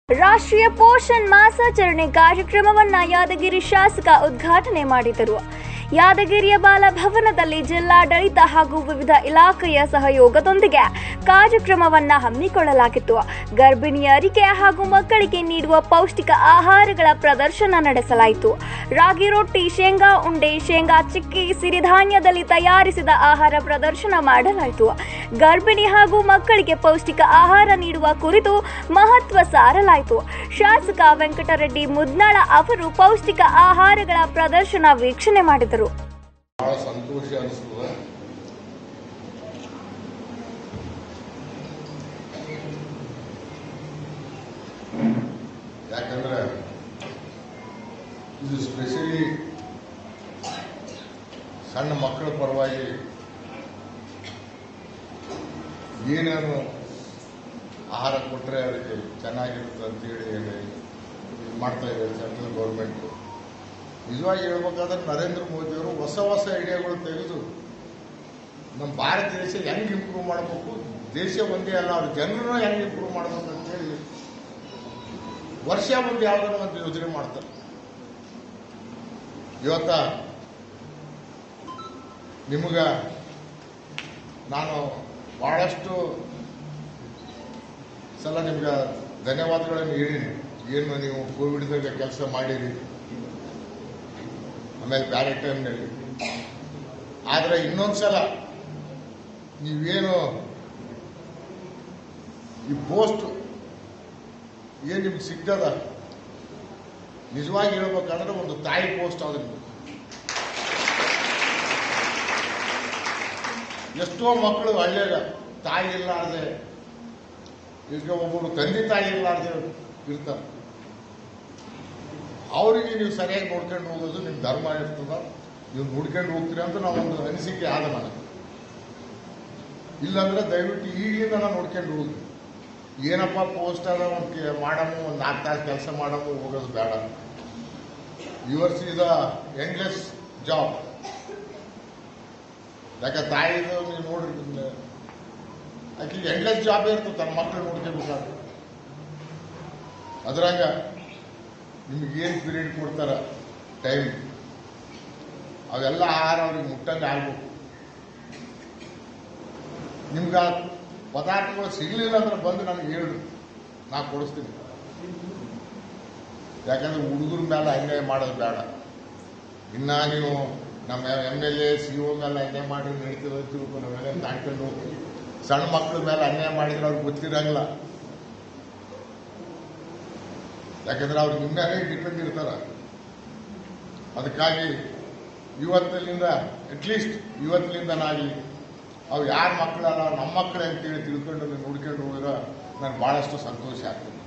ರಾಷ್ಟ್ರೀಯ ಪೋಷಣ್ ಮಾಸಾಚರಣೆ ಕಾರ್ಯಕ್ರಮವನ್ನ ಯಾದಗಿರಿ ಶಾಸಕ ಉದ್ಘಾಟನೆ ಮಾಡಿದರು ಯಾದಗಿರಿಯ ಬಾಲಭವನದಲ್ಲಿ ಜಿಲ್ಲಾಡಳಿತ ಹಾಗೂ ವಿವಿಧ ಇಲಾಖೆಯ ಸಹಯೋಗದೊಂದಿಗೆ ಕಾರ್ಯಕ್ರಮವನ್ನ ಹಮ್ಮಿಕೊಳ್ಳಲಾಗಿತ್ತು ಗರ್ಭಿಣಿಯರಿಗೆ ಹಾಗೂ ಮಕ್ಕಳಿಗೆ ನೀಡುವ ಪೌಷ್ಟಿಕ ಆಹಾರಗಳ ಪ್ರದರ್ಶನ ನಡೆಸಲಾಯಿತು ರಾಗಿ ರೊಟ್ಟಿ ಶೇಂಗಾ ಉಂಡೆ ಶೇಂಗಾ ಚಿಕ್ಕಿ ಸಿರಿಧಾನ್ಯದಲ್ಲಿ ತಯಾರಿಸಿದ ಆಹಾರ ಪ್ರದರ್ಶನ ಮಾಡಲಾಯಿತು ಗರ್ಭಿಣಿ ಹಾಗೂ ಮಕ್ಕಳಿಗೆ ಪೌಷ್ಟಿಕ ಆಹಾರ ನೀಡುವ ಕುರಿತು ಮಹತ್ವ ಸಾರಲಾಯಿತು ಶಾಸಕ ವೆಂಕಟರೆಡ್ಡಿ ಮುದ್ನಾಳ ಅವರು ಪೌಷ್ಟಿಕ ಆಹಾರಗಳ ಪ್ರದರ್ಶನ ವೀಕ್ಷಣೆ ಮಾಡಿದರು ಬಹಳ ಸಂತೋಷ ಅನಿಸ್ತದೆ ಯಾಕಂದ್ರೆ ಇದು ಸ್ಪೆಷಲಿ ಸಣ್ಣ ಮಕ್ಕಳ ಪರವಾಗಿ ಏನೇನು ಆಹಾರ ಕೊಟ್ಟರೆ ಅದಕ್ಕೆ ಚೆನ್ನಾಗಿರುತ್ತೆ ಅಂತೇಳಿ ಹೇಳಿ ಮಾಡ್ತಾ ಇದೆ ಸೆಂಟ್ರಲ್ ಗೌರ್ಮೆಂಟು ನಿಜವಾಗಿ ಹೇಳ್ಬೇಕಾದ್ರೆ ನರೇಂದ್ರ ಮೋದಿಯವರು ಹೊಸ ಹೊಸ ಐಡಿಯಾಗಳು ತೆಗೆದು ನಮ್ಮ ಭಾರತ ದೇಶ ಹೆಂಗೆ ಇಂಪ್ರೂವ್ ಮಾಡಬೇಕು ದೇಶ ಒಂದೇ ಅಲ್ಲ ಅವ್ರ ಜನರನ್ನ ಹೆಂಗೆ ಇಂಪ್ರೂವ್ ಮಾಡಬೇಕು ಅಂತೇಳಿ ವರ್ಷ ಮುಂದೆ ಯಾವ್ದಾರ ಒಂದು ಯೋಜನೆ ಮಾಡ್ತಾರೆ ಇವತ್ತ ನಿಮಗ ನಾನು ಬಹಳಷ್ಟು ಸಲ ನಿಮ್ಗೆ ಧನ್ಯವಾದಗಳನ್ನು ಹೇಳಿನಿ ಏನು ನೀವು ಕೋವಿಡ್ದಾಗ ಕೆಲಸ ಮಾಡಿರಿ ಆಮೇಲೆ ಬ್ಯಾರೆ ಟೈಮ್ನಲ್ಲಿ ಆದರೆ ಇನ್ನೊಂದ್ಸಲ ನೀವೇನು ಈ ಪೋಸ್ಟ್ ಏನು ನಿಮ್ಗೆ ಸಿಗ್ತದ ನಿಜವಾಗಿ ಹೇಳ್ಬೇಕಂದ್ರೆ ಒಂದು ತಾಯಿ ಪೋಸ್ಟ್ ಆದ್ರೆ ಎಷ್ಟೋ ಮಕ್ಕಳು ಹಳ್ಳಿಯಾಗ ತಾಯಿ ಇಲ್ಲಾರ್ದೆ ಈಗ ಒಬ್ಬರು ತಂದೆ ತಾಯಿ ಇಲ್ಲಾರ್ದೆ ಇರ್ತಾರೆ ಅವರಿಗೆ ನೀವು ಸರಿಯಾಗಿ ನೋಡ್ಕೊಂಡು ಹೋಗೋದು ನಿಮ್ಮ ಧರ್ಮ ಇರ್ತದ ನೀವು ನೋಡ್ಕೊಂಡು ಹೋಗ್ತೀರಿ ಅಂತ ನಾವು ಒಂದು ಅನಿಸಿಕೆ ಆದ ನನಗೆ ಇಲ್ಲಾಂದ್ರೆ ದಯವಿಟ್ಟು ಈಗಲಿಂದ ನಾನು ನೋಡ್ಕೊಂಡು ಹೋಗಿ ಏನಪ್ಪ ಪೋಸ್ಟ್ ಅದ ಒಂದು ಮಾಡಮು ಒಂದು ನಾಲ್ಕು ತಾಸು ಕೆಲಸ ಮಾಡಮು ಹೋಗೋದು ಬೇಡ yours is a endless job ಯಾಕೆ ತಾಯಿದು ನೀವು ನೋಡ್ರಿ ಆಕೆ ಎಂಡ್ಲೆಸ್ ಜಾಬ್ ಇರ್ತದೆ ತನ್ನ ಮಕ್ಕಳು ನೋಡ್ಕೋಬೇಕಾದ್ರೆ ಅದ್ರಾಗ ನಿಮ್ಗೆ ಏನು ಪೀರಿಯಡ್ ಕೊಡ್ತಾರ ಟೈಮ್ ಅವೆಲ್ಲ ಆಹಾರ ಅವ್ರಿಗೆ ಮುಟ್ಟಂಗೆ ಆಗ್ಬೇಕು ನಿಮ್ಗೆ ಆ ಪದಾರ್ಥಗಳು ಸಿಗಲಿಲ್ಲ ಅಂದ್ರೆ ಬಂದು ನನಗೆ ಹೇಳು ನಾ ಕೊಡಿಸ್ತೀನಿ ಯಾಕಂದ್ರೆ ಹುಡುಗರ ಮೇಲೆ ಅನ್ಯಾಯ ಮಾಡೋದು ಬೇಡ ಇನ್ನ ನೀವು ನಮ್ಮ M L A C O ಮೇಲೆ ಅನ್ಯಾಯ ಮಾಡಿ ನಡೀತದೆ ತಿಳ್ಕೊಂಡು ನಾವೆಲ್ಲ ತಾಣ್ಕೊಂಡು ಹೋಗ್ತೀವಿ ಸಣ್ಣ ಮಕ್ಕಳ ಮೇಲೆ ಅನ್ಯಾಯ ಮಾಡಿದ್ರೆ ಅವ್ರಿಗೆ ಗೊತ್ತಿರಂಗಿಲ್ಲ ಯಾಕಂದ್ರೆ ಅವ್ರು ನಿಮ್ಮ ಮೇಲೆ ಡಿಪೆಂಡ್ ಇರ್ತಾರ ಅದಕ್ಕಾಗಿ ಇವತ್ತಿನಿಂದ ಅಟ್ಲೀಸ್ಟ್ ಇವತ್ತಿನಿಂದ ನಾಗಲಿ ಅವು ಯಾರ ಮಕ್ಕಳಲ್ಲ ನಮ್ಮ ಮಕ್ಕಳೇ ಅಂತೇಳಿ ತಿಳ್ಕೊಂಡು ನೀವು ನೋಡ್ಕೊಂಡು ಹೋಗಿರೋ ನನಗೆ ಬಹಳಷ್ಟು ಸಂತೋಷ ಆಗ್ತದೆ